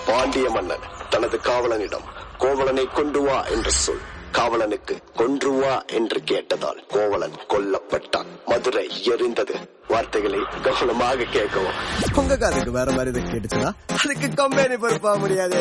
பாண்டிய மன்னன் தனது காவலனிடம் கோவலனை கொண்டு வா என்று சொல் காவலனுக்கு கொன்று வா என்று கேட்டதால் கோவலன் கொல்லப்பட்டான் மதுரை எரிந்தது வார்த்தைகளை கவனமாக கேட்கவும் உங்க காதுக்கு வேற மாதிரி இதை கேட்டுச்சுன்னா அதுக்கு கம்பெனி பொறுப்பா முடியாது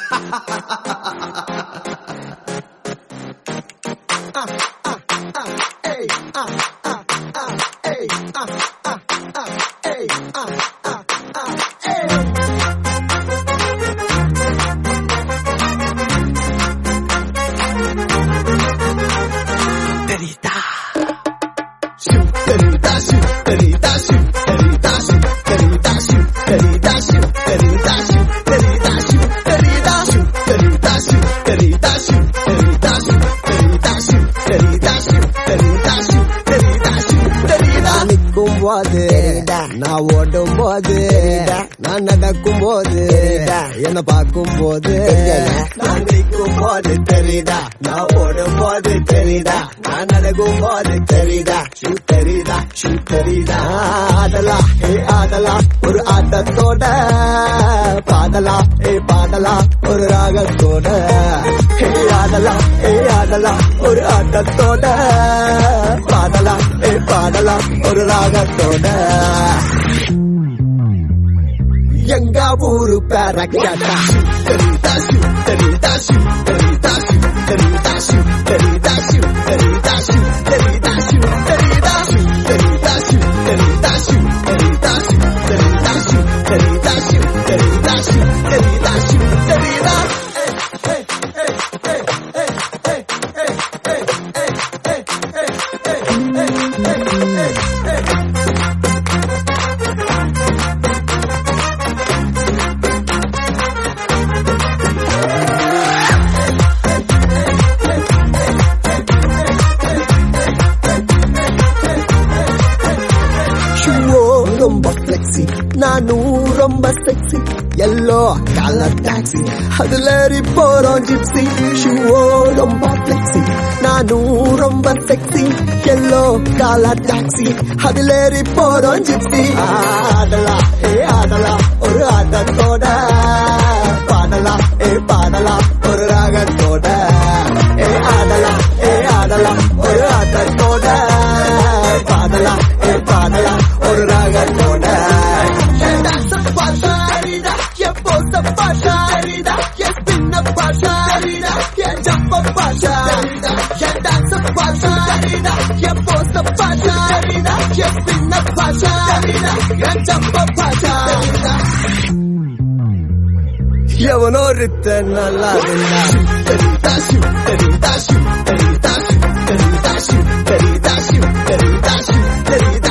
நிற்கும் போது நான் ஓடும் போது நான் நடக்கும் போது என்ன பார்க்கும் போது நான் நிற்கும் போது தெரியுதா நான் ஓடும் போது தெரியுதா நான் நடக்கும் போது தெரியுதா ஷூ தெரியுதா ஷூ தெரியுதா ஆடலா ஏ ஆடலா ஒரு ஆட்டத்தோட பாடலா ஏ பாடலா ஒரு ராகத்தோட ஏ ஆடலா ஏ ஆடலா ஒரு ஆட்டத்தோட பாடலா ஏ பாடலா ஒரு ராகத்தோட எங்க ஊரு பேர கேட்டா தெரியுதா ஷூ தெரியுதா ஷூ தெரியுதா ஷூ தெரியுதா ஷூ தெரியுதா ஷூ தெரியுதா ஷூ தெரியுதா ஷூ தெரியுதா ஷூ தெரியுதா ஷூ தெரியுதா ஷூ தெரியுதா ஷூ தெரியுதா ஷூ தெரியுதா ஷூ தெரியுதா ஷூ தெரியுதா ஷூ தெரியுதா ஷூவோ ரொம்ப ஃபிளெக்ஸி நானும் ரொம்ப செக்ஸி எல்லோ கலர் டாக்ஸி அதுல ஏறி போறோம் ஜிப்ஸி ஷூவோ ரொம்ப ஃபிளெக்ஸி நானும் ரொம்ப செக்ஸி எல்லோ கலர் டாக்ஸி அதுல ஏறி போறோம் ஜிப்ஸி ஆடலா ஏ ஆடலா ஒரு ஆட்டத்தோட பாடலா ஏ பாடலா ஒரு ராகத்தோட ஏ ஆடலா ஏ ஆடலா ஒரு ஆட்டத்தோட பாடலா ஏ பாடலா ஒரு ராகத்தோட பாஷாரிடா என் போச பாஷாரிடா என் பின்ன பாஷாரிடா என் ஜம்ப பாஷாரிடா என் டான்ஸ் பாஷாரிடா என் போச பாஷாரிடா என் பின்ன பாஷாரிடா என் ஜம்ப பாஷாரிடா எவனோ ஒருத்த நல்லா இருந்தா தெரியுதாசு தெரியுதாசு தெரியுதாசு தெரியுதாசு தெரியுதாசு தெரியுதாசு தெரியுதாசு